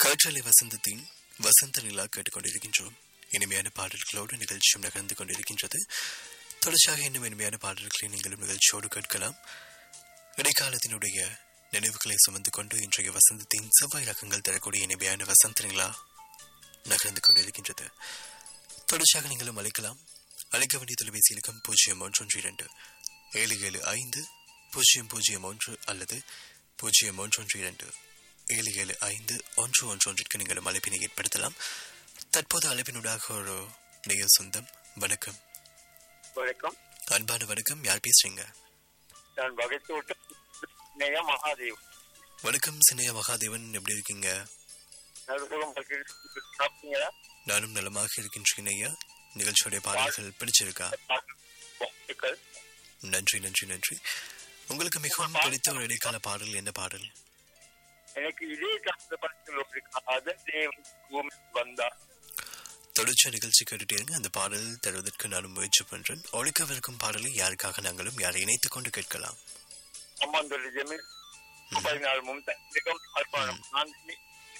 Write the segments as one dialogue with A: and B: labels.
A: காற்றலை வசந்தத்தின் வசந்த நிலா கேட்டுக்கொண்டிருக்கின்றோம் இனிமையான பாடல்களோடு நிகழ்ச்சியும் நகர்ந்து கொண்டிருக்கின்றது தொடர்ச்சியாக இன்னும் இனிமையான பாடல்களை நீங்களும் நிகழ்ச்சியோடு கேட்கலாம் இடைக்காலத்தினுடைய நினைவுகளை சுமந்து கொண்டு இன்றைய வசந்தத்தின் செவ்வாய் ரகங்கள் தரக்கூடிய இனிமையான வசந்த நிலா நகர்ந்து கொண்டிருக்கின்றது தொடர்ச்சியாக நீங்களும் அழைக்கலாம் அழைக்க வேண்டிய தொலைபேசி இலக்கம் பூஜ்ஜியம் ஒன்றொன்று இரண்டு ஏழு ஏழு ஐந்து பூஜ்ஜியம் பூஜ்ஜியம் ஒன்று அல்லது பூஜ்ஜியம் ஒன்றொன்று இரண்டு ஏழு ஏழு ஐந்து ஒன்று ஒன்று ஒன்றிற்கு நீங்கள் அழைப்பினை ஏற்படுத்தலாம் தற்போது அழைப்பினூடாக ஒரு நேயர் சொந்தம் வணக்கம்
B: வணக்கம்
A: அன்பான வணக்கம் யார் பேசுறீங்க
B: நான் வகைத்தோட்ட நேய மகாதேவ்
A: வணக்கம் சின்னையா மகாதேவன் எப்படி இருக்கீங்க
B: நடுப்புறம் சாப்பிட்டீங்களா
A: நானும் நலமாக இருக்கின்றேன் ஐயா நிகழ்ச்சியுடைய பாடல்கள் பிடிச்சிருக்கா
B: வாழ்த்துக்கள்
A: நன்றி நன்றி நன்றி உங்களுக்கு மிகவும் பிடித்த ஒரு இடைக்கால பாடல் என்ன பாடல்
B: எனக்கு இதே காலத்து படத்தில் ஒரு காதல் தேவன் பூமி வந்தா
A: தொடர்ச்சியா நிகழ்ச்சி கேட்டுட்டே இருங்க அந்த பாடல் தருவதற்கு நானும் முயற்சி பண்றேன் ஒழிக்கவிருக்கும் பாடலை யாருக்காக நாங்களும் யாரை இணைத்துக் கொண்டு கேட்கலாம்
B: அம்மாந்தொல்லி ஜமீன் பதினாலு மும்தம் அர்ப்பணம் நான்கு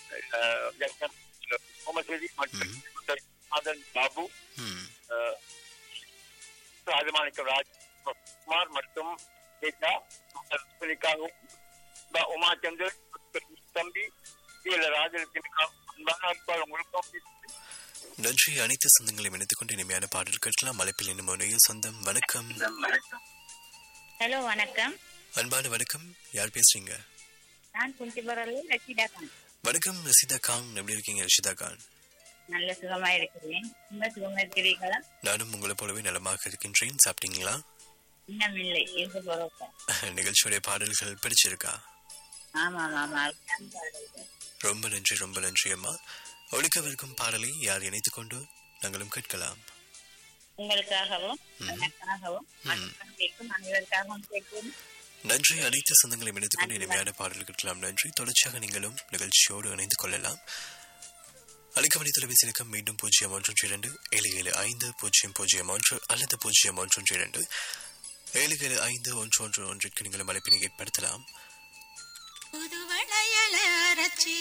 B: சோமசேரி மற்றும் அதன் பாபு
A: ம்
B: ராஜமாணிக்கம் ராஜ் குமார் மற்றும் நேதா சுனிகாவும் உமாச்சந்தர் தம்பி கீழ ராஜலட்சுமிக்காவும் அன்பான அன்பால் உங்களுக்கும்
A: நன்றி அனைத்து சொந்தங்களையும் இணைத்துக் கொண்டு இனிமையான பாடல் கேட்கலாம் அழைப்பில் இன்னும் ஒரு நேயர் சொந்தம் வணக்கம்
C: ஹலோ வணக்கம்
A: அன்பான வணக்கம் யார் பேசுறீங்க
C: நான் குந்திபுரில் ரஷிதா கான்
A: வணக்கம் ரசிதா கான் எப்படி இருக்கீங்க ரஷிதா கான்
C: நல்ல சுகமா இருக்கிறேன் ரொம்ப சுகமா இருக்கிறீர்களா
A: நானும் உங்களை போலவே நலமாக இருக்கின்றேன் சாப்பிட்டீங்களா
C: இன்னும் இல்லை இருக்க போறோம்
A: நிகழ்ச்சியுடைய பாடல்கள் பிடிச்சிருக்கா
C: ஆமா ஆமா அருமையான பாடல்கள்.
A: ரொம்ப நன்றி ரொம்ப நன்றி அம்மா ஒழிக்கவிருக்கும் பாடலை யார் இணைத்துக் கொண்டு நாங்களும் கேட்கலாம்
C: உங்களுக்காகவும் எனக்காகவும் மற்றும் கேட்கும் அனைவருக்காகவும் கேட்கும்
A: நன்றி அனைத்து சொந்தங்களையும் இணைத்துக் கொண்டு இனிமையான பாடல் கேட்கலாம் நன்றி தொடர்ச்சியாக நீங்களும் நிகழ்ச்சியோடு இணைந்து கொள்ளலாம் அழைக்கமணி தொலைபேசி இலக்கம் மீண்டும் பூஜ்ஜியம் ஒன்று இரண்டு ஏழு ஏழு ஐந்து பூஜ்ஜியம் பூஜ்ஜியம் ஒன்று அல்லது பூஜ்ஜியம் ஒன்று இரண்டு ஏழு ஏழு ஐந்து ஒன்று ஒன்று ஒன்றிற்கு நீங்களும் அழைப்பினை ஏற்படுத்தலாம்
D: புதுவளையல அரைச்சி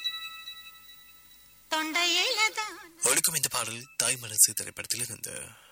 D: தொண்டையில தான்
A: ஒழுக்கும் இந்த பாடல் தாய் மனசு திரைப்படத்தில் இருந்து